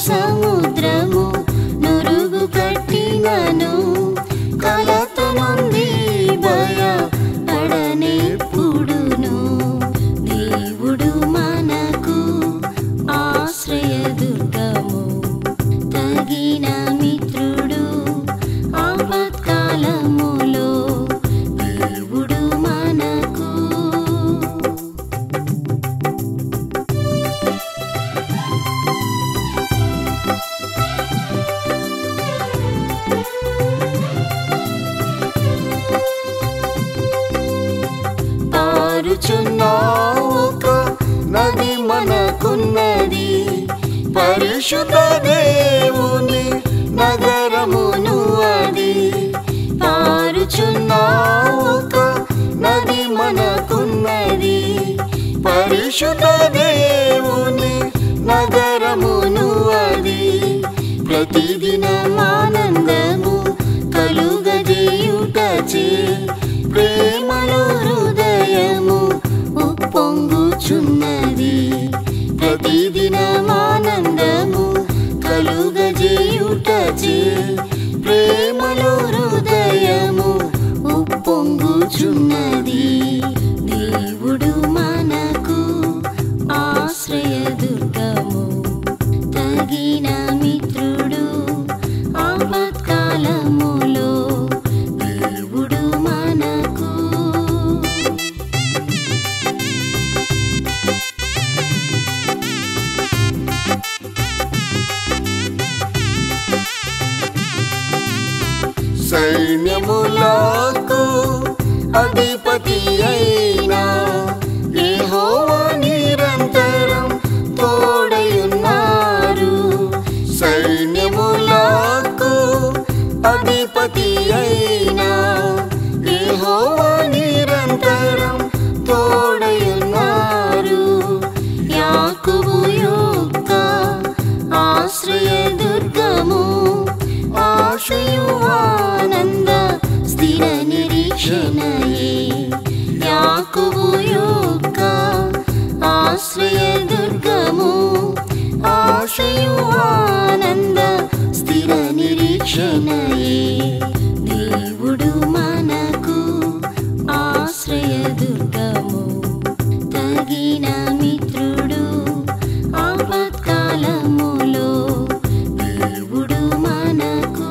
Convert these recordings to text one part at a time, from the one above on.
సముద్రము నురుగు కట్టినను కలత నుండి భయ పడనెప్పుడును దేవుడు మనకు ఆశ్రయదుర్గము తగిన మిత్రుడు ఆపత్కాలములో దేవుడు మనకు పారుచున్న ఒక నది మనకున్నది పరిశుద్ధ దేవుని నగరమును అది పారుచున్న ఒక నది మనకున్నది పరిశుద్ధ దేవుని నగరమును అది ప్రతిదినం ఆనందము కలుగజేయుటచే ప్రేమలో హృదయము ఉప్పొంగుచున్నది ప్రతిదినం ఆనందము కలుగజేయుటచే ప్రేమలో హృదయము ఉప్పొంగుచున్నది దేవుడు మనకు ఆశ్రయదుర్గము తగిన మిత్రుడు ఆపత్కాలములో దేవుడు మనకు సైన్యములకు అధిపతి అయినా యెహోవా నిరంతరం తోడయున్నారు సైన్యములకు అధిపతి అయినా యెహోవా నిరంతరం తోడయున్నారు యాకోబు యొక్క ఆశ్రయదుర్గము ఆశయువానంద స్థిర నిరీక్షణయే యాకోబు యొక్క ఆశ్రయదుర్గము ఆశయువానంద స్థిర నిరీక్షణయే దేవుడు మనకు ఆశ్రయదుర్గము తగిన మిత్రుడు ఆపత్కాలములో దేవుడు మనకు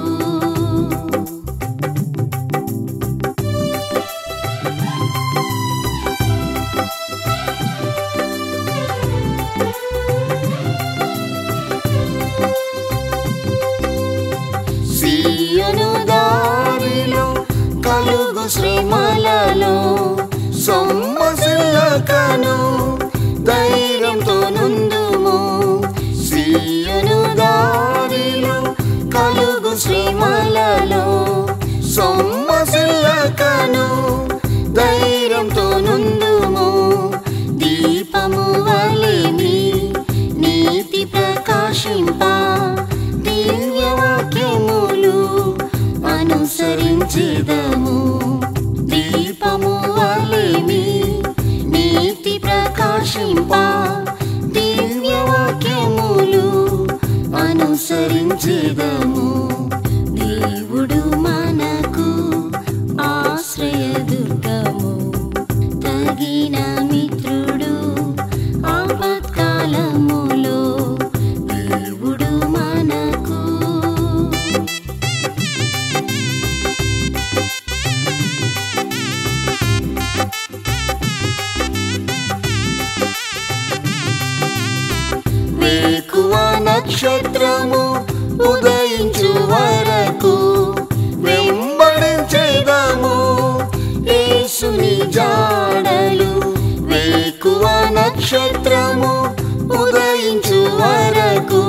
సీయను దారిలో కలుగు శ్రమలలో సొమ్మసిల్లకను ధైర్యంతో నుందుము సీయను దారిలో కలుగు శ్రమలలో సొమ్మసిల్లకను ధైర్యంతో నుందుము దీపము వలెని నీతి ప్రకాశింప దివ్యవాక్యములు అనుసరించేదము దీపము వలెని నీతి ప్రకాశింప దివ్యవాక్యములు అనుసరించేదము దేవుడు మనకు ఆశ్రయదుర్గము తగిన మిత్రుడు ఆపత్కాలములో దేవుడు మనకు వేకువ నక్షత్రము ఉదయించు వరకు వెంబడించేదము యేసుని జాడలు వేకువ నక్షత్రము ఉదయించు వరకు